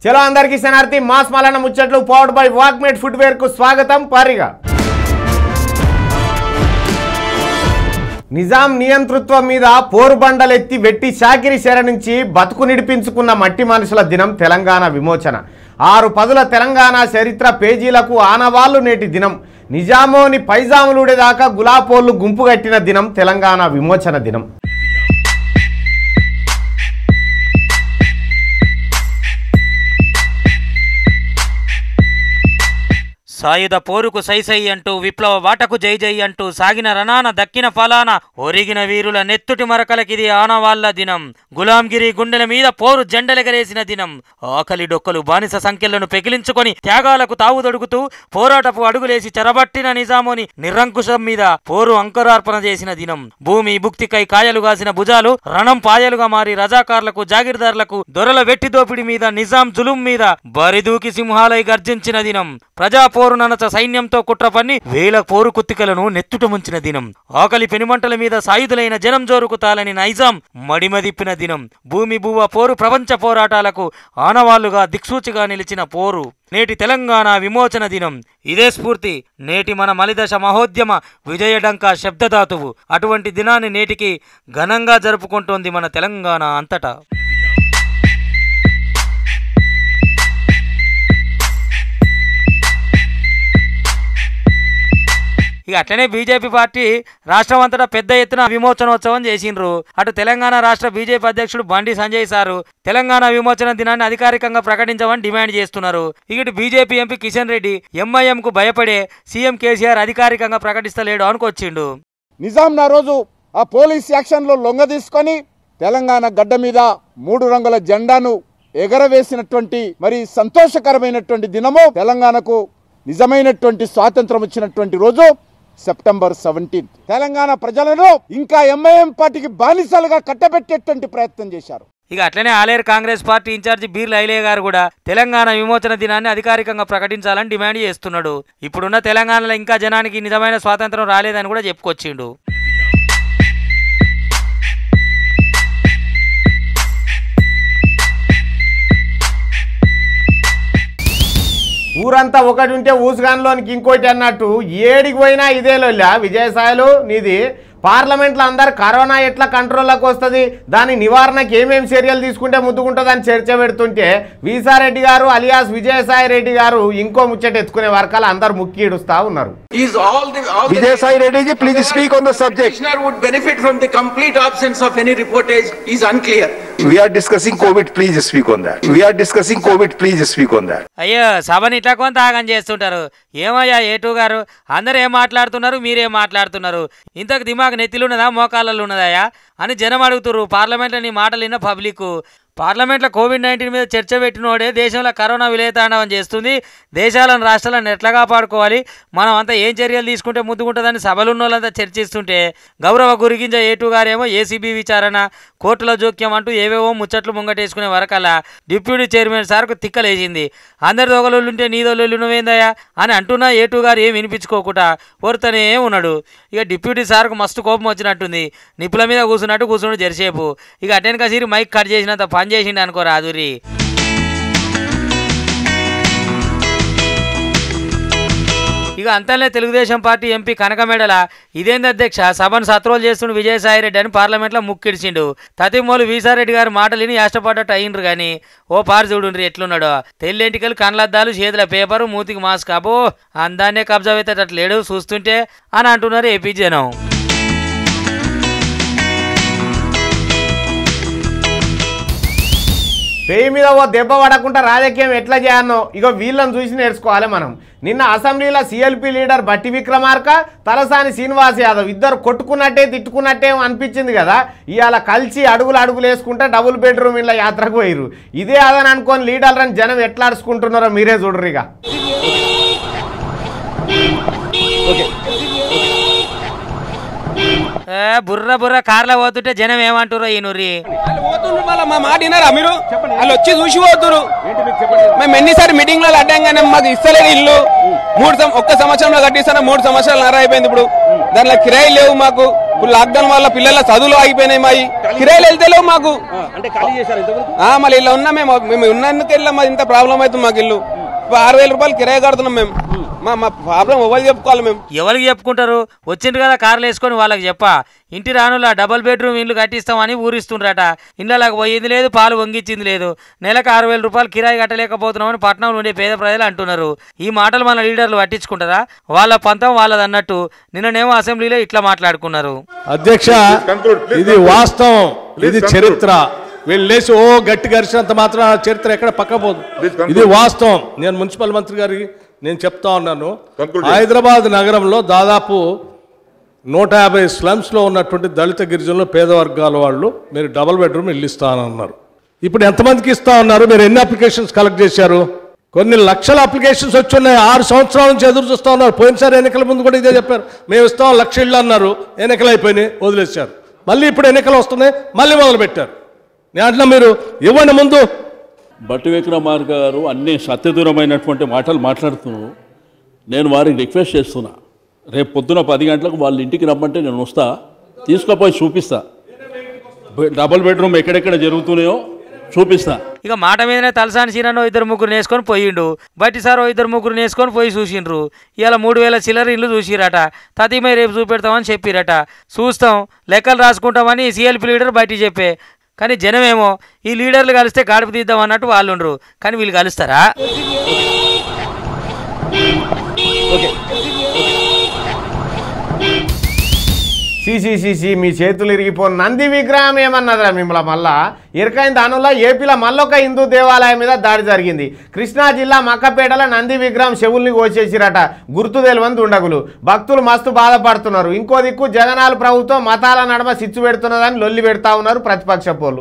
చలో అందరికీ శనార్థి మాస్ మలన ముచ్చట్లు పవర్డ్ బై వాక్మేట్ ఫుట్వేర్ కు స్వాగతం పారిగా నిజాం నియంతృత్వం మీద పోరుబండలెత్తి వెట్టి చాకిరి శర నుంచి బతుకు నిడిపించుకున్న మట్టి మనుషుల దినం తెలంగాణ విమోచన ఆరు పదుల తెలంగాణ చరిత్ర పేజీలకు ఆనవాళ్లు నేటి దినం నిజామోని పైజాములుడేదాకా గులాపోళ్ళు గుంపు కట్టిన దినం తెలంగాణ విమోచన దినం సాయుధ పోరుకు సైసై అంటూ విప్లవ వాటకు జై జై అంటూ సాగిన రణాన దక్కిన ఫలాన ఒరిగిన వీరుల నెత్తుటి మరకలకిది ఆనవాళ్ల దినం గులాంగిరి గుండెల మీద పోరు జెండలెగరేసిన దినం ఆకలి డొక్కలు బానిస సంఖ్యలను పెకిలించుకొని త్యాగాలకు తావుదొడుగుతూ పోరాటపు అడుగులేసి చెరబట్టిన నిజాముని నిరంకుశం మీద పోరు అంకురార్పణ చేసిన దినం భూమి భుక్తికై కాయలు కాసిన భుజాలు రణం పాయలుగా మారి రజాకార్లకు జాగీర్దార్లకు దొరల వెట్టి దోపిడి మీద నిజాం జులుం మీద బరిదూకి సింహాలై గర్జించిన దినం ప్రజా పోరుననచ సైన్యంతో కుట్ర పన్ని వేల పోరు కుత్తికలను నెత్తుట ముంచిన దినం ఆకలి పెనుమంటల మీద సాయుధులైన జనం జోరుకు తాలని నైజాం మడిమదిప్పిన దినం భూమి భూవ పోరు ప్రపంచ పోరాటాలకు ఆనవాళ్లుగా దిక్సూచిగా నిలిచిన పోరు నేటి తెలంగాణ విమోచన దినం ఇదే స్ఫూర్తి నేటి మన మలిదశ మహోద్యమ విజయడంక శబ్దధాతువు అటువంటి దినాన్ని నేటికి ఘనంగా జరుపుకుంటోంది మన తెలంగాణ అంతటా ఇక అట్లనే బీజేపీ పార్టీ రాష్ట్రం అంతటా పెద్ద ఎత్తున విమోచనోత్సవం చేసిండ్రు అటు తెలంగాణ రాష్ట్ర బీజేపీ అధ్యక్షుడు బండి సంజయ్ సారు తెలంగాణ విమోచన దినాన్ని అధికారికంగా ప్రకటించమని డిమాండ్ చేస్తున్నారు ఇటు BJP MP Kishan Reddy MIM కు భయపడే సీఎం కేసీఆర్ అధికారికంగా ప్రకటిస్తలేడు అనుకొచ్చిండు నిజాం నా రోజు ఆ పోలీస్ యాక్షన్లో లొంగ తీసుకొని తెలంగాణ గడ్డ మీద మూడు రంగుల జెండాను ఎగరవేసినటువంటి మరి సంతోషకరమైనటువంటి దినము తెలంగాణకు నిజమైనటువంటి స్వాతంత్రం వచ్చినటువంటి రోజు సెప్టెంబర్ సెవెంటీన్త్ తెలంగాణ ప్రజలను ఇంకా ఎంఐఎం పార్టీకి బానిసలుగా కట్టబెట్టేటువంటి ప్రయత్నం చేశారు ఇక అట్లనే ఆలేరు కాంగ్రెస్ పార్టీ ఇన్ఛార్జి బీర్ లైలే గారు కూడా తెలంగాణ విమోచన దినాన్ని అధికారికంగా ప్రకటించాలని డిమాండ్ చేస్తున్నాడు ఇప్పుడున్న తెలంగాణలో ఇంకా జనానికి నిజమైన స్వాతంత్రం రాలేదని కూడా చెప్పుకొచ్చిండు ఊరంతా ఒకటి ఉంటే ఊసుగాన్లోనికి ఇంకోటి అన్నట్టు ఏడికి పోయినా ఇదే లొల్లా విజయసాయిలు నీది పార్లమెంట్లో అందరు కరోనా ఎట్లా కంట్రోల్లోకి వస్తుంది దాని నివారణకి ఏమేమి చర్యలు తీసుకుంటే ముద్దుకుంటుందని చర్చ పెడుతుంటే వీసారెడ్డి గారు అలియాస్ విజయసాయి రెడ్డి గారు ఇంకో ముచ్చట ఎత్తుకునే వర్గాలు అందరు ముక్కి ఇడుస్తా ఉన్నారు Is all the all Vijay the Sai Reddy ji, please speak on the subject. Commissioner would benefit from the complete absence of any reportage is unclear. We are discussing COVID, please speak on that. We are discussing COVID, please speak on that. అయ్యో సభని ఇట్లా కొంత ఆగం చేస్తుంటారు ఏమయ్యా ఏటు గారు అందరూ ఏం మాట్లాడుతున్నారు మీరేం మాట్లాడుతున్నారు ఇంతకు దిమాగ్ నెత్తిలున్నదా మోకాళ్ళలో ఉన్నదాయా అని జనం అడుగుతున్నారు పార్లమెంట్లో నీ మాటలు విన్న పబ్లిక్ పార్లమెంట్లో కోవిడ్ నైన్టీన్ మీద చర్చ పెట్టినోడే దేశంలో కరోనా విలేతాండవం చేస్తుంది దేశాలను రాష్ట్రాలను ఎట్లా కాపాడుకోవాలి మనం అంతా ఏం చర్యలు తీసుకుంటే ముద్దుకుంటుందని సభలు ఉన్న వాళ్ళంతా చర్చిస్తుంటే గౌరవ గురిగింజ ఏటు గారేమో ఏసీబీ విచారణ కోర్టుల జోక్యం అంటూ ఏవేవో ముచ్చట్లు ముంగటేసుకునే వరకల్లా డిప్యూటీ చైర్మన్ సార్కు తిక్కలేసింది అందరి దొగలుంటే నీ దొల్లు నువ్వేందయ్యా అని అంటున్నా ఏటు గారు ఏం వినిపించుకోకుండా కోరుతూనే ఉన్నాడు ఇక డిప్యూటీ సార్కు మస్తు కోపం వచ్చినట్టుంది నిప్పుల మీద కూర్చున్నట్టు కూర్చున్నాడు జరిసేపు ఇక అటెన్ కసీరి మైక్ కట్ చేసినంత పని చేసిండు అనుకో రాదురి ఇక అంతనే తెలుగుదేశం పార్టీ ఎంపీ కనకమేడల ఇదేంది అధ్యక్ష సభను సత్రోలు చేస్తుండు విజయసాయిరెడ్డి అని పార్లమెంట్లో ముక్కిడిచిండు తతిమూలు వీసారెడ్డి గారి మాటలు విని ఇష్టపడ్డట్టు అయిండ్రు కానీ ఓ పారు చూడుండ్రి ఎట్లున్నాడో తెల్లెంటికలు కళ్ళద్దాలు చేతుల పేపరు మూతికి మాస్క్ అబో అందాన్నే కబ్జా పెట్టేటట్టు లేడు చూస్తుంటే అని అంటున్నారు ఏపీ జనం పేయి మీద ఓ దెబ్బ పడకుండా రాజకీయం ఎట్లా చేయన్నో ఇగో వీళ్ళని చూసి నేర్చుకోవాలి మనం నిన్న అసెంబ్లీలో సిఎల్పి లీడర్ బట్టి విక్రమార్క తలసాని శ్రీనివాస్ యాదవ్ ఇద్దరు కొట్టుకున్నట్టే తిట్టుకున్నట్టే అనిపించింది కదా ఇవాళ కలిసి అడుగులు అడుగులు వేసుకుంటే డబుల్ బెడ్రూమ్ ఇళ్ళ యాత్రకు పోయిరు ఇదే అదని అనుకొని లీడర్లను జనం ఎట్లా అడుచుకుంటున్నారో మీరే చూడరు ఇక ఏ, బుర్ర బుర్ర కార్లో పోతుంటే జనం ఏమంటారో ఈ నుర్రి వాళ్ళు పోతుండ్రు మళ్ళా మా మాట విన్నారా మీరు వాళ్ళు వచ్చి చూసి పోతురు మేము ఎన్నిసార్లు మీటింగ్ లో అడ్డాం కానీ మాకు ఇస్తలేదు ఇల్లు మూడు సం- ఒక్క సంవత్సరంలో కట్టిస్తాను మూడు సంవత్సరాలు నర అయిపోయింది ఇప్పుడు దాంట్లో కిరాయి లేవు మాకు ఇప్పుడు లాక్డౌన్ వల్ల పిల్లల చదువులు ఆగిపోయినాయి మాయి కిరాయిలు వెళ్తలేవు మాకు అంటే ఖాళీ చేశారు ఇంతవరకు ఆ, మళ్ళీ ఇలా ఉన్నా మేము మేము ఉన్నందుకు వెళ్ళాం మాది ఇంత ప్రాబ్లం అవుతుంది మాకు ఇల్లు ఇప్పుడు ఆరు వేల రూపాయలు కిరాయి కడుతున్నాం మేము మా మా ప్రాబ్లం ఎవరు చెప్పుకోవాలి మేము ఎవరికి చెప్పుకుంటారు వచ్చిండ్రు కదా కార్లు వేసుకొని వాళ్ళకి చెప్ప ఇంటి రానులా డబుల్ బెడ్రూమ్ ఇల్లు కట్టిస్తామని ఊరిస్తుండ్రట ఇళ్ళకి పోయింది లేదు పాలు వంగిచ్చింది లేదు నెలకు ఆరు వేల రూపాయలు కిరాయి కట్టలేకపోతున్నామని పట్టణంలో ఉండే పేద ప్రజలు అంటున్నారు ఈ మాటలు మన లీడర్లు పట్టించుకుంటారా వాళ్ళ పంతం వాళ్ళది అన్నట్టు నిన్ననేమో అసెంబ్లీలో ఇట్లా మాట్లాడుకున్నారు అధ్యక్ష ఇది వాస్తవం ఇది చరిత్ర వీళ్ళు లేచి ఓ గట్టి గరిచినంత మాత్రం ఆ చరిత్ర ఎక్కడ పక్కపోదు ఇది వాస్తవం నేను మున్సిపల్ మంత్రి గారికి నేను చెప్తా ఉన్నాను హైదరాబాద్ నగరంలో దాదాపు నూట యాభై స్లమ్స్లో ఉన్నటువంటి దళిత గిరిజనులు పేద వర్గాల వాళ్ళు మీరు డబుల్ బెడ్రూమ్ ఇల్లు ఇస్తానన్నారు ఇప్పుడు ఎంతమందికి ఇస్తా ఉన్నారు మీరు ఎన్ని అప్లికేషన్స్ కలెక్ట్ చేశారు కొన్ని లక్షల అప్లికేషన్స్ వచ్చున్నాయి ఆరు సంవత్సరాల నుంచి ఎదురు చూస్తూ ఉన్నారు పోయినసారి ఎన్నికల ముందు కూడా ఇదే చెప్పారు మేము ఇస్తాం లక్ష ఇళ్ళు అన్నారు ఎన్నికలు అయిపోయినాయి వదిలేశారు మళ్ళీ ఇప్పుడు ఎన్నికలు వస్తున్నాయి మళ్ళీ మొదలు పెట్టారు నేను అంటున్నా మీరు ఇవ్వండి ముందు బట్టి విక్రమార్క గారు అన్ని సత్యదూరమైనటువంటి మాటలు మాట్లాడుతున్నారు నేను వారికి రిక్వెస్ట్ చేస్తున్నా రేపు పొద్దున పది గంటలకు వాళ్ళ ఇంటికి రమ్మంటే నేను వస్తా తీసుకుపోయి చూపిస్తా బె- డబుల్ బెడ్రూమ్ ఎక్కడెక్కడ జరుగుతున్నాయో చూపిస్తా ఇక మాట మీదనే తలసాని సీనను ఇద్దరు ముగ్గురు వేసుకొని పోయిండు బట్టి సార్ ఓ ఇద్దరు ముగ్గురు వేసుకొని పోయి చూసిండ్రు ఇవాళ మూడు వేల చిల్లర ఇల్లు చూసిరట తతిమై రేపు చూపెడతామని చెప్పిరట చూస్తాం లెక్కలు రాసుకుంటామని సిఎల్పి లీడర్ బయటికి చెప్పే కానీ జనమేమో ఈ లీడర్లు కలిస్తే గాడిపి తీద్దాం అన్నట్టు వాళ్ళు ఉండరు కానీ వీళ్ళు కలుస్తారా సిసిసిసి మీ చేతులు ఇరిగిపోను నంది విగ్రహం ఏమన్నదిరా మిమ్మల్ని మళ్ళా ఇరకైన దానిలో ఏపీలో మళ్ళొక హిందూ దేవాలయం మీద దాడి జరిగింది కృష్ణా జిల్లా మక్కపేటలో నంది విగ్రహం చెవుల్ని కోసేసిరట గుర్తు తెలియని దుండగులు భక్తులు మస్తు బాధపడుతున్నారు ఇంకో దిక్కు జగనాల ప్రభుత్వం మతాల నడమ సిచ్చు పెడుతున్నదని లొల్లి పెడతా ఉన్నారు ప్రతిపక్ష పోలు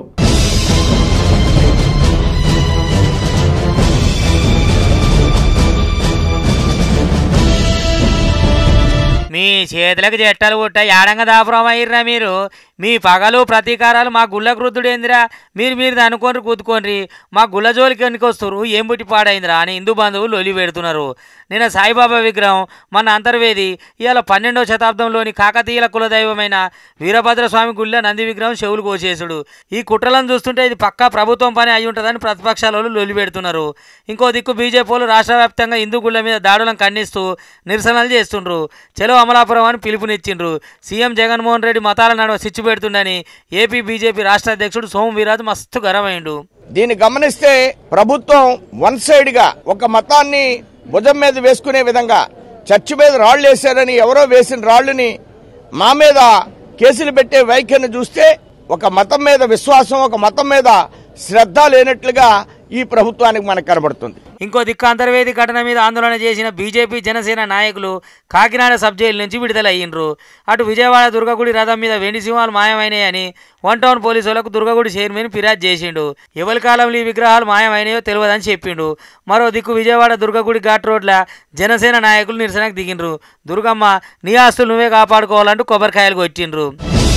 మీ చేతులకు జట్టలు పుట్ట యాడంగా దాపురం అయ్యిర్రా మీరు మీ పగలు ప్రతీకారాలు మా గుళ్ళ కృతుడేందిరా మీరు మీరు అనుకోని కూతుకోండి మా గుళ్ళ జోలికి ఎన్నికొస్తారు ఏం పుట్టి పాడైందిరా అని హిందూ బంధువులు లొలి పెడుతున్నారు నిన్న సాయిబాబా విగ్రహం మన అంతర్వేది ఇవాళ పన్నెండవ శతాబ్దంలోని కాకతీయుల కులదైవమైన వీరభద్రస్వామి గుళ్ళ నంది విగ్రహం చెవులు కోసేసుడు ఈ కుట్రలను చూస్తుంటే ఇది పక్కా ప్రభుత్వం పని అయి ఉంటుందని ప్రతిపక్షాల లొలి పెడుతున్నారు ఇంకో దిక్కు బీజేపీలు రాష్ట్ర వ్యాప్తంగా హిందూ గుళ్ళ మీద దాడులను ఖండిస్తూ నిరసనలు చేస్తుండ్రు చలో అమలాపురం అని పిలుపునిచ్చిండ్రు సీఎం జగన్మోహన్ రెడ్డి మతాల నడుమ సిచ్చు పెడుతుండని ఏపీ బీజేపీ రాష్ట్ర అధ్యక్షుడు సోము వీరాజు మస్తు గరమైండు దీన్ని గమనిస్తే ప్రభుత్వం వన్ సైడ్ గా ఒక మతాన్ని భుజం మీద వేసుకునే విధంగా చర్చి మీద రాళ్లు వేశారని ఎవరో వేసిన రాళ్లని మా మీద కేసులు పెట్టే వైఖరిని చూస్తే ఒక మతం మీద విశ్వాసం ఒక మతం మీద శ్రద్ధ లేనట్లుగా ఈ ప్రభుత్వానికి మనకు కనబడుతుంది ఇంకో దిక్కు అంతర్వేది ఘటన మీద ఆందోళన చేసిన బీజేపీ జనసేన నాయకులు కాకినాడ సబ్ జైలు నుంచి విడుదలయ్యిండ్రు అటు విజయవాడ దుర్గగుడి రథం మీద వెండి సింహాలు మాయమైనాయని వన్ టౌన్ పోలీసులకు దుర్గగుడి చైర్మన్ ఫిర్యాదు చేసిండు ఎవరి కాలంలో ఈ విగ్రహాలు మాయమైనాయో తెలియదని చెప్పిండు మరో దిక్కు విజయవాడ దుర్గగుడి ఘాట్ రోడ్ల జనసేన నాయకులు నిరసనకు దిగిండ్రు దుర్గమ్మ నీ ఆస్తులు నువ్వే కాపాడుకోవాలంటూ కొబ్బరికాయలు కొట్టిండ్రు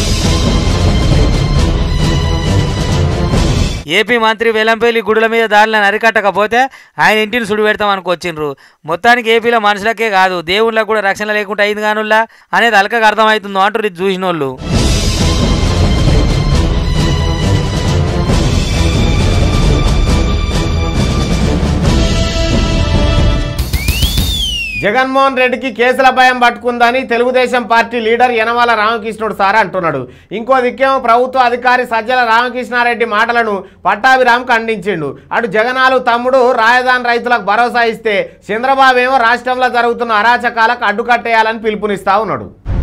ఏపీ మంత్రి వెల్లంపల్లి గుడుల మీద దాడులను అరికట్టకపోతే ఆయన ఇంటిని సుడి పెడతాం అనుకొచ్చిండ్రు మొత్తానికి ఏపీలో మనుషులకే కాదు దేవుళ్ళకు కూడా రక్షణ లేకుండా అయింది కానుల్లా అనేది అలకగా అర్థమవుతుందో అంటారు ఇది చూసిన వాళ్ళు జగన్మోహన్ రెడ్డికి కేసుల భయం పట్టుకుందని Telugudesam party leader Yanamala Ramakrishnudu sir అంటున్నాడు ఇంకో దిక్కేమో ప్రభుత్వ అధికారి సజ్జల రామకృష్ణారెడ్డి మాటలను పట్టాభిరామ్ ఖండించిండు అటు జగనాలు తమ్ముడు రాజధాని రైతులకు భరోసా ఇస్తే చంద్రబాబు ఏమో రాష్ట్రంలో జరుగుతున్న అరాచకాలకు అడ్డుకట్టేయాలని పిలుపునిస్తా ఉన్నాడు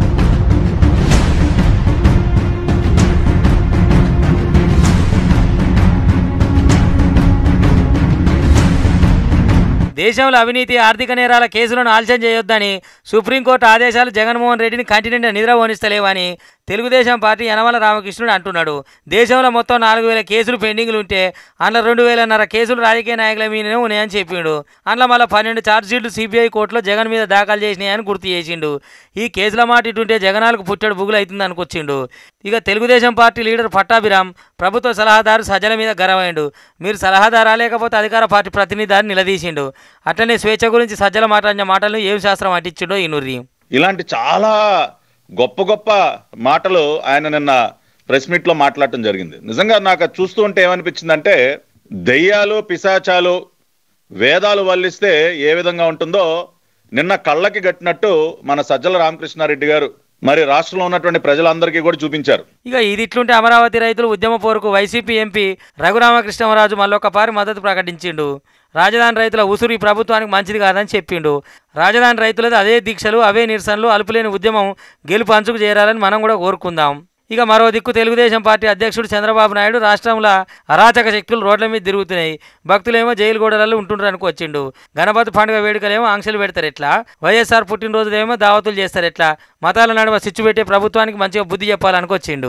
దేశంలో అవినీతి ఆర్థిక నేరాల కేసులను ఆలస్యం చేయొద్దని సుప్రీంకోర్టు ఆదేశాలు జగన్మోహన్ రెడ్డిని కంటినెంట్ నిద్ర పోనిస్తలేవని తెలుగుదేశం పార్టీ యనమల రామకృష్ణుడు అంటున్నాడు దేశంలో మొత్తం నాలుగు వేల కేసులు పెండింగ్లు ఉంటే అందులో రెండు వేలన్నర కేసులు రాజకీయ నాయకుల మీదనే ఉన్నాయని చెప్పిండు అందులో మళ్ళీ పన్నెండు ఛార్జ్షీట్లు సిబిఐ కోర్టులో జగన్ మీద దాఖలు చేసినాయని గుర్తు చేసిండు ఈ కేసుల మాట ఇటుంటే జగనాలకు పుట్టడు బుగులు అవుతుంది అనుకొచ్చిండు ఇక తెలుగుదేశం పార్టీ లీడర్ పట్టాభిరామ్ ప్రభుత్వ సలహాదారు సజ్జల మీద గరవైండు మీరు సలహాదారా లేకపోతే అధికార పార్టీ ప్రతినిధాన్ని నిలదీసిండు అట్లనే స్వేచ్ఛ గురించి సజ్జల మాట్లాడిన మాటలను ఏం శాస్త్రం అట్టించిండో ఈ నుర్రి ఇలాంటి చాలా గొప్ప గొప్ప మాటలు ఆయన నిన్న ప్రెస్ మీట్లో మాట్లాడటం జరిగింది నిజంగా నాకు అది చూస్తూ ఉంటే ఏమనిపించిందంటే దెయ్యాలు పిశాచాలు వేదాలు వల్లిస్తే ఏ విధంగా ఉంటుందో నిన్న కళ్ళకి కట్టినట్టు మన సజ్జల రామకృష్ణారెడ్డి గారు మరి రాష్ట్రంలో ఉన్నటువంటి ప్రజలందరికీ కూడా చూపించారు ఇక ఇది ఇట్లుంటే అమరావతి రైతులు ఉద్యమ పోరుకు వైసీపీ ఎంపీ రఘురామకృష్ణరాజు మళ్ళొకపారి మద్దతు ప్రకటించిండు రాజధాని రైతుల ఉసురు ఈ ప్రభుత్వానికి మంచిది కాదని చెప్పిండు రాజధాని రైతులది అదే దీక్షలు అవే నిరసనలు అలుపులేని ఉద్యమం గెలుపు అంచుకు చేరాలని మనం కూడా కోరుకుందాం ఇక మరో దిక్కు తెలుగుదేశం పార్టీ అధ్యక్షుడు చంద్రబాబు నాయుడు రాష్ట్రంలో అరాచక శక్తులు రోడ్ల మీద తిరుగుతున్నాయి భక్తులేమో జైలు గోడలలో ఉంటుండ్రు వచ్చిండు గణపతి పండుగ వేడుకలేమో ఆంక్షలు పెడతారు ఎట్లా వైఎస్ఆర్ పుట్టినరోజులేమో దావతులు చేస్తారు ఎట్లా మతాల నడుమ సిచ్చు పెట్టే ప్రభుత్వానికి మంచిగా బుద్ధి చెప్పాలనుకొచ్చిండు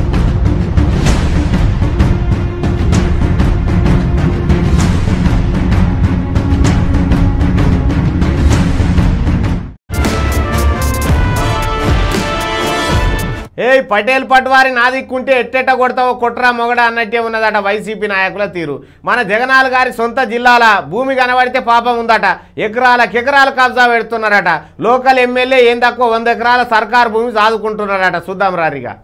ఏయ్ పటేల్ పట్వారి నాదిక్కుంటే ఎట్టెట్ట కొడతావో కొట్రా మొగడా అన్నట్టే ఉన్నదట వైసీపీ నాయకుల తీరు మన జగనాల్ గారి సొంత జిల్లాల భూమి కనబడితే పాపం ఉందట ఎకరాలకు ఎకరాలు కబ్జా పెడుతున్నారట లోకల్ ఎమ్మెల్యే ఏం తక్కువ వంద ఎకరాల సర్కారు భూమి సాదుకుంటున్నారట చూద్దాం రారిగా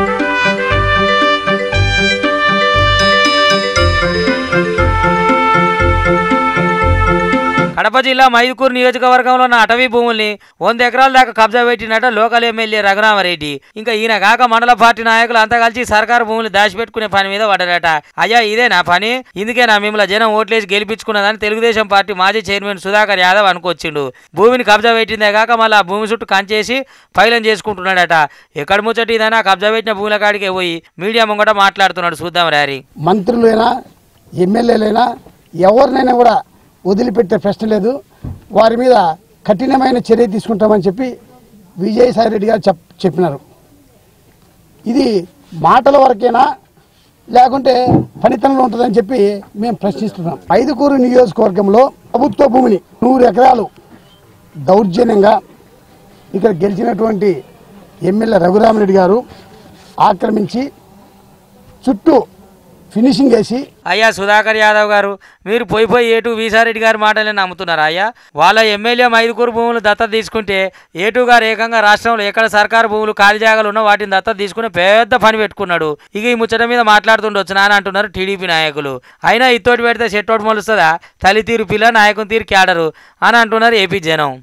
కడప జిల్లా మైదుకూరు నియోజకవర్గంలో ఉన్న అటవీ భూముల్ని వంద ఎకరాల దాకా కబ్జా పెట్టినట లోకల్ ఎమ్మెల్యే రఘురామరెడ్డి ఇంకా ఈయన కాక మండల పార్టీ నాయకులు అంతా కలిసి సర్కారు భూములు దాచిపెట్టుకునే పని మీద పడ్డారట అయ్యా ఇదే నా పని ఇందుకే నా మిమ్మల్ని జనం ఓట్లేసి గెలిపించుకున్నదని తెలుగుదేశం పార్టీ మాజీ చైర్మన్ సుధాకర్ యాదవ్ అనుకొచ్చిండు భూమిని కబ్జా పెట్టిందే కాక మళ్ళీ ఆ భూమి చుట్టూ కంచేసి పైలం చేసుకుంటున్నాడట ఎక్కడ ముచ్చటి ఇదైనా కబ్జా పెట్టిన భూముల కాడికే పోయి మీడియా ముంగట మాట్లాడుతున్నాడు చూద్దాం రారి మంత్రులైనా ఎమ్మెల్యేలైనా ఎవరినైనా కూడా వదిలిపెట్టే ప్రశ్న లేదు వారి మీద కఠినమైన చర్య తీసుకుంటామని చెప్పి విజయసాయి రెడ్డి గారు చెప్ చెప్పినారు ఇది మాటల వరకేనా లేకుంటే ఫలితంలో ఉంటుందని చెప్పి మేము ప్రశ్నిస్తున్నాం ఐదుకూరు నియోజకవర్గంలో ప్రభుత్వ భూమిని నూరు ఎకరాలు దౌర్జన్యంగా ఇక్కడ గెలిచినటువంటి ఎమ్మెల్యే రఘురామరెడ్డి గారు ఆక్రమించి చుట్టూ ఫినిషింగ్ వేసి అయ్యా సుధాకర్ యాదవ్ గారు మీరు పోయి పోయి ఏటు వీసారెడ్డి గారి మాటలే నమ్ముతున్నారా అయ్యా వాళ్ళ ఎమ్మెల్యే ఐదుగురు భూములు దత్తత తీసుకుంటే ఏటు గారు ఏకంగా రాష్ట్రంలో ఎక్కడ సర్కారు భూములు ఖాళీ జాగాలు ఉన్నా వాటిని దత్తత తీసుకుని పెద్ద పని పెట్టుకున్నాడు ఇక ఈ ముచ్చట మీద మాట్లాడుతుండొచ్చు నాని అంటున్నారు టీడీపీ నాయకులు అయినా ఇత్తోటి పెడితే చెట్టోటి మొలుస్తుందా తల్లి తీరు పిల్ల నాయకుని తీరు క్యాడరు అని అంటున్నారు ఏపీ జనం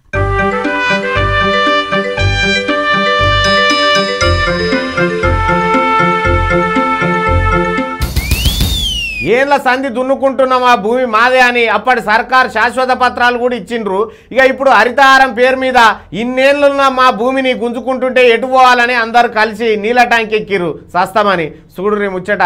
ఏళ్ళ సంధి దున్నుకుంటున్నాం ఆ భూమి మాదే అని అప్పటి సర్కార్ శాశ్వత పత్రాలు కూడా ఇచ్చిండ్రు ఇక ఇప్పుడు హరితహారం పేరు మీద ఇన్నేళ్ళున్న మా భూమిని గుంజుకుంటుంటే ఎటు పోవాలని అందరు కలిసి నీళ్ళ ట్యాంక్ ఎక్కిర్రు సస్తమని చూడు ముచ్చట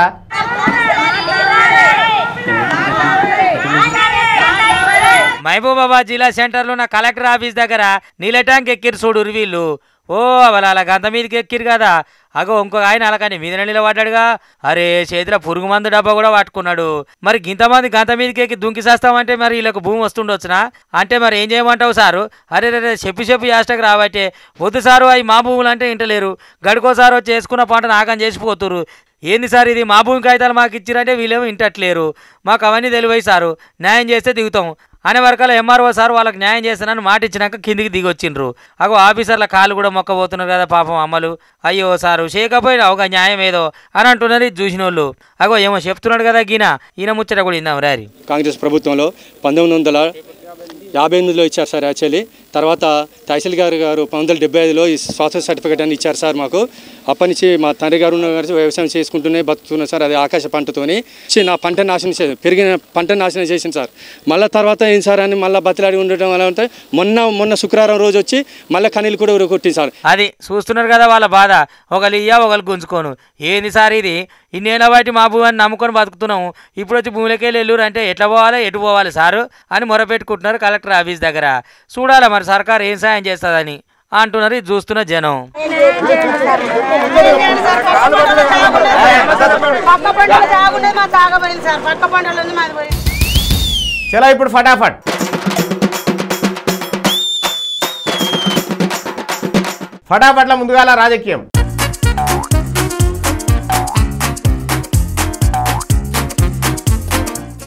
మహబూబాబాద్ జిల్లా సెంటర్లో ఉన్న కలెక్టర్ ఆఫీస్ దగ్గర నీళ్ళ ట్యాంక్ ఎక్కిరు చూడు వీళ్ళు ఓ వాళ్ళ అలా గంత మీదకి ఎక్కిరు కదా అగో ఇంకొక ఆయన అలాగని మీద నిలబడ్డాడుగా అరే చేతిలో పురుగు మందు డబ్బా కూడా పట్టుకున్నాడు మరి గింతమంది గంత మీదకి ఎక్కి దుంకి చేస్తామంటే మరి వీళ్ళకు భూమి వస్తుండొచ్చునా అంటే మరి ఏం చేయమంటావు సారు అరే రే చెప్పి చెప్పి యాస్టకు రాబట్టే వద్దు సారు అవి మా భూములు అంటే ఇంటలేరు గడుకోసారి వచ్చి చేసుకున్న పంట నాకం చేసిపోతురు ఏంది సార్ ఇది మా భూమి కాగితాలు మాకు ఇచ్చిరంటే వీళ్ళేమో ఇంటట్లేరు మాకు అవన్నీ తెలివై సారు న్యాయం చేస్తే దిగుతాం అనే వరకల్లా ఎంఆర్ఓ సార్ వాళ్ళకి న్యాయం చేస్తానని మాట ఇచ్చినాక కిందికి దిగి వచ్చిండ్రు అగో ఆఫీసర్ల కాళ్ళు కూడా మొక్కబోతున్నారు కదా పాపం అమ్మలు అయ్యో సారు చేయకపోయినా ఒక న్యాయం ఏదో అని అంటున్నారు ఇది చూసిన వాళ్ళు అగో ఏమో చెప్తున్నాడు కదా గీన ఈయన ముచ్చట కూడా ఇందాం రారి కాంగ్రెస్ ప్రభుత్వంలో పంతొమ్మిది వందల యాభై ఎనిమిదిలో ఇచ్చారు సార్ యాక్చువల్లీ తర్వాత తహసీల్ గారు గారు పంతొమ్మిది వందల డెబ్బై ఐదులో ఈ స్వాస్థ్య సర్టిఫికేట్ అని ఇచ్చారు సార్ మాకు అప్పటి నుంచి మా తండ్రి గారు ఉన్న గారు వ్యవసాయం చేసుకుంటూనే బతుకుతున్నాం సార్ అది ఆకాశ పంటతోని చి- నా పంట నాశనం చేసి పెరిగిన పంట నాశనం చేసింది సార్ మళ్ళీ తర్వాత ఏం సార్ అని మళ్ళీ బతిలాడి ఉండటం వల్ల అంటే మొన్న మొన్న శుక్రవారం రోజు వచ్చి మళ్ళీ కనీలు కూడా ఉరి కొట్టింది సార్ అది చూస్తున్నారు కదా వాళ్ళ బాధ ఒకళ్ళు ఇయ్యా ఒకళ్ళు గుంజుకోను ఏంది సార్ ఇది ఇన్నేళ్ళ బట్టి మా భూమి అని నమ్ముకొని బతుకుతున్నాం ఇప్పుడు వచ్చి భూమిలోకి వెళ్ళి వెళ్ళురు అంటే ఎట్లా పోవాలి ఎటు పోవాలి సారు అని మొరపెట్టుకుంటున్నారు కలెక్టర్ ఆఫీస్ దగ్గర చూడాలి మరి సర్కార్ ఏం సాయం చేస్తుందని అంటున్నారు ఇది చూస్తున్న జనం పక్క పంటలు తాగుండేది మా తాగబోయింది సార్ పక్క పంటలు ఉంది మాది పోయింది చలో ఇప్పుడు ఫటాఫట్ ఫటాఫట్ల ముందుగాల రాజకీయం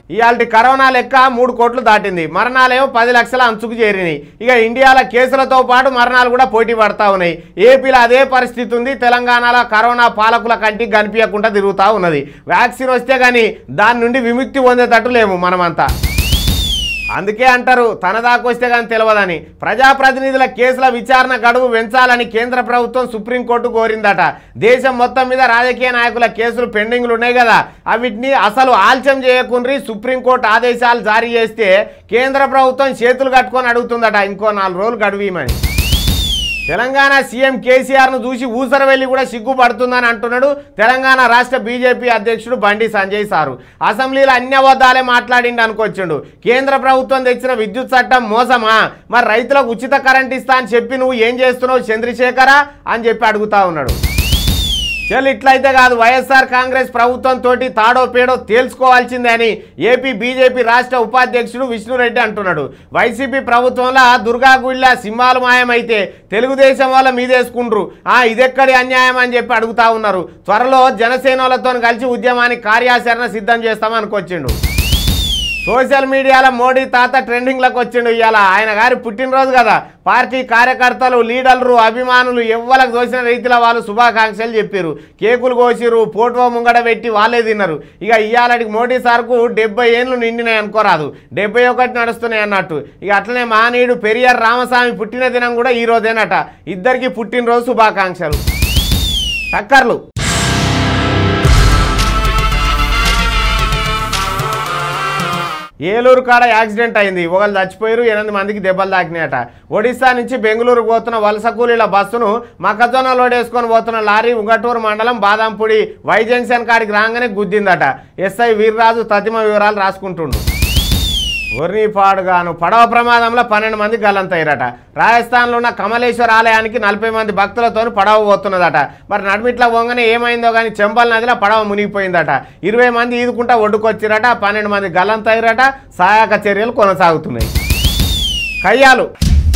ఇవాళ కరోనా లెక్క మూడు కోట్లు దాటింది మరణాలేమో పది లక్షల అంచుకు చేరినాయి ఇక ఇండియాలో కేసులతో పాటు మరణాలు కూడా పోటీ పడతా ఉన్నాయి ఏపీలో అదే పరిస్థితి ఉంది తెలంగాణలో కరోనా పాలకుల కంటికి కనిపించకుండా తిరుగుతూ ఉన్నది వ్యాక్సిన్ వస్తే కానీ దాని నుండి విముక్తి పొందేటట్టు లేము మనమంతా అందుకే అంటారు తన దాకొస్తే కానీ తెలియదని ప్రజాప్రతినిధుల కేసుల విచారణ గడువు పెంచాలని కేంద్ర ప్రభుత్వం సుప్రీంకోర్టు కోరిందట దేశం మొత్తం మీద రాజకీయ నాయకుల కేసులు పెండింగ్లు ఉన్నాయి కదా అవిటిని అసలు ఆలస్యం చేయకుండ్రి సుప్రీంకోర్టు ఆదేశాలు జారీ చేస్తే కేంద్ర ప్రభుత్వం చేతులు కట్టుకొని అడుగుతుందట ఇంకో నాలుగు రోజులు గడువీమని తెలంగాణ సీఎం కేసీఆర్ను చూసి ఊసరవెల్లి కూడా సిగ్గుపడుతుందని అంటున్నాడు తెలంగాణ రాష్ట్ర బీజేపీ అధ్యక్షుడు బండి సంజయ్ సారు అసెంబ్లీలో అన్ని అబద్ధాలే మాట్లాడిండు అనుకొచ్చిండు కేంద్ర ప్రభుత్వం తెచ్చిన విద్యుత్ చట్టం మోసమా మరి రైతులకు ఉచిత కరెంట్ ఇస్తా అని చెప్పి నువ్వు ఏం చేస్తున్నావు చంద్రశేఖరా అని చెప్పి అడుగుతా ఉన్నాడు చల్ ఇట్లయితే కాదు వైఎస్ఆర్ కాంగ్రెస్ ప్రభుత్వం తోటి తాడో పేడో తేల్చుకోవాల్సిందే అని ఏపీ బీజేపీ రాష్ట్ర ఉపాధ్యక్షుడు విష్ణురెడ్డి అంటున్నాడు వైసీపీ ప్రభుత్వంలో దుర్గాగుళ్ళ సింహాలు మాయమైతే తెలుగుదేశం వాళ్ళ మీదేసుకుండ్రు ఆ ఇదెక్కడి అన్యాయం అని చెప్పి అడుగుతా ఉన్నారు త్వరలో జనసేనలతో కలిసి ఉద్యమానికి కార్యాచరణ సిద్ధం చేస్తామనుకొచ్చిండు సోషల్ మీడియాలో మోడీ తాత ట్రెండింగ్లకు వచ్చిండు ఇవాళ ఆయన గారి పుట్టినరోజు కదా పార్టీ కార్యకర్తలు లీడర్లు అభిమానులు ఎవ్వలకు దోసిన రీతిలో వాళ్ళు శుభాకాంక్షలు చెప్పారు కేకులు కోసిరు ఫోటో ముంగడ పెట్టి వాళ్ళే తిన్నారు ఇక ఇవాళకి మోడీ సార్కు డెబ్బై ఏళ్ళు నిండినాయి అనుకోరాదు డెబ్బై ఒకటి నడుస్తున్నాయి అన్నట్టు ఇక అట్లనే మహనీయుడు పెరియార్ రామస్వామి పుట్టిన దినం కూడా ఈ రోజేనట ఇద్దరికి పుట్టినరోజు శుభాకాంక్షలు టక్కర్లు ఏలూరు కాడ యాక్సిడెంట్ అయింది ఒకళ్ళు చచ్చిపోయారు ఎనిమిది మందికి దెబ్బలు తాకినాయట ఒడిశా నుంచి బెంగళూరు పోతున్న వలస కూలీల బస్సును మొక్కజొన్న లోడ్ వేసుకొని పోతున్న లారీ ఉంగటూరు మండలం బాదాంపూడి వై జంక్షన్ కాడికి రాగానే గుద్దిందట ఎస్ఐ వీర్రాజు తతిమ వివరాలు రాసుకుంటుండు ఒర్ని పాడుగాను పడవ ప్రమాదంలో పన్నెండు మంది గల్లంతయ్యారట రాజస్థాన్లో ఉన్న కమలేశ్వర ఆలయానికి నలభై మంది భక్తులతో పడవ పోతున్నదట మరి నడిమిట్ల పోగానే ఏమైందో కానీ చెంబల్ నదిలో పడవ మునిగిపోయిందట ఇరవై మంది ఈదుకుంటా ఒడ్డుకొచ్చిరట పన్నెండు మంది గల్లంతయ్యారట సహాయక చర్యలు కొనసాగుతున్నాయి కయ్యాలు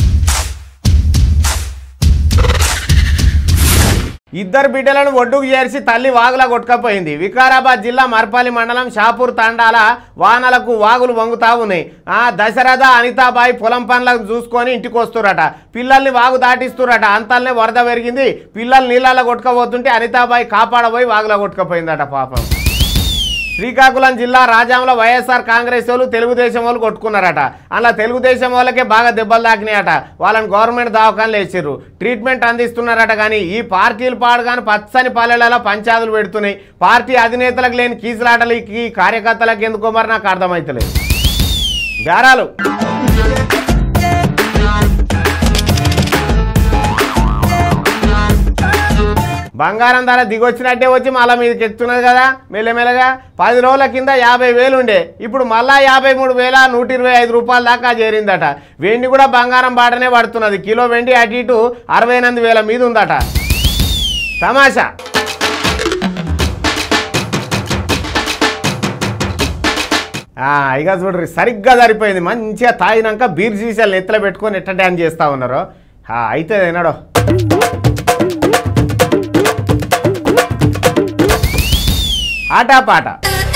ఇద్దరు బిడ్డలను ఒడ్డుకు చేర్చి తల్లి వాగులా కొట్టుకపోయింది వికారాబాద్ జిల్లా మర్పల్లి మండలం షాపూర్ తాండాల వానలకు వాగులు వంగుతా ఉన్నాయి ఆ దశరథ అనితాబాయి పొలం పనులకు చూసుకొని ఇంటికి వస్తురట పిల్లల్ని వాగు దాటిస్తురట అంతల్నే వరద పెరిగింది పిల్లలు నీళ్ళలో కొట్టుకపోతుంటే అనితాబాయి కాపాడబోయి వాగులా కొట్టుకపోయిందట పాపం శ్రీకాకుళం జిల్లా రాజాంలో వైఎస్ఆర్ కాంగ్రెస్ వాళ్ళు తెలుగుదేశం వాళ్ళు కొట్టుకున్నారట అలా తెలుగుదేశం వాళ్ళకే బాగా దెబ్బలు తాకినాయట వాళ్ళని గవర్నమెంట్ దవాఖానలు వేసిర్రు ట్రీట్మెంట్ అందిస్తున్నారట కానీ ఈ పార్టీలు పాడు కానీ పచ్చని పల్లెలలో పంచాదులు పెడుతున్నాయి పార్టీ అధినేతలకు లేని కీసులాటలు ఈ కార్యకర్తలకు ఎందుకో మరి నాకు అర్థమవుతలేదు బేరాలు బంగారం ధర దిగొచ్చినట్టే వచ్చి మళ్ళా మీదకి ఎక్కుతున్నది కదా మెల్లమెల్లగా పది రోజుల కింద యాభై వేలు ఉండే ఇప్పుడు మళ్ళా యాభై మూడు వేల నూట ఇరవై ఐదు రూపాయల దాకా చేరిందట వెండి కూడా బంగారం బాటనే పడుతున్నది కిలో వెండి అటు ఇటు అరవై ఎనిమిది వేల మీద ఉందట తమాషా ఆ, ఇక చూడ్రి సరిగ్గా సరిపోయింది మంచిగా తాగినాక బీర్ సీసాలు నెత్తలో పెట్టుకొని ఎట్ట డ్యాన్స్ చేస్తా ఉన్నారు ఆ, అయితే ఏనాడో ఆటపాట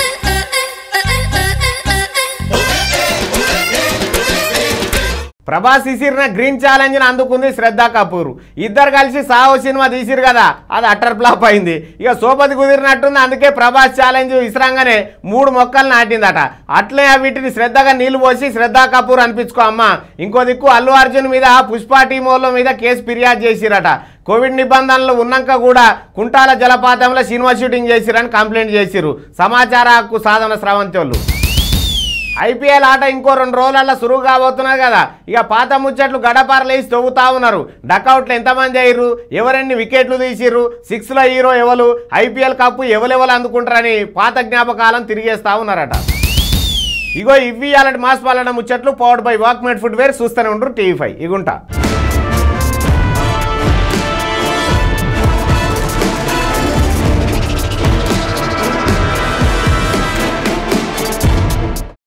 ప్రభాస్ ఇసిరిన గ్రీన్ ఛాలెంజ్ ని అందుకుంది శ్రద్ధ కపూర్ ఇద్దరు కలిసి సాహో సినిమా తీసిరు కదా అది అట్టర్ ఫ్లాప్ అయింది ఇక సోపతి కుదిరినట్టుంది అందుకే ప్రభాస్ ఛాలెంజ్ ఇసిరంగానే మూడు మొక్కలు నాటిందట అట్లే వీటిని శ్రద్ధగా నీళ్లు పోసి శ్రద్ధా కపూర్ అనిపించుకో అమ్మ ఇంకో దిక్కు అల్లు అర్జున్ మీద పుష్ప టీమోళ్ళ మీద కేసు ఫిర్యాదు చేసిరట కోవిడ్ నిబంధనలు ఉన్నాక కూడా కుంటాల జలపాతంలో సినిమా షూటింగ్ చేసిరని కంప్లైంట్ చేసిరు సమాచార హక్కు సాధన స్రవంతి వాళ్ళు ఐపీఎల్ ఆట ఇంకో రెండు రోజులలో సురువు కాబోతున్నది కదా ఇక పాత ముచ్చట్లు గడపారలేసి తవ్వుతా ఉన్నారు డకౌట్లు ఎంతమంది అయ్యారు ఎవరెన్ని వికెట్లు తీసిర్రు సిక్స్లో హీరో ఎవరు ఐపీఎల్ కప్పు ఎవరెవరు అందుకుంటారని పాత జ్ఞాపకాలను తిరిగేస్తా ఉన్నారట ఇగో ఇవి అలాంటి మాస్ పాలన ముచ్చట్లు powered by Walkmate footwear చూస్తూనే ఉండరు టీవీ ఫైవ్ ఇగుంటా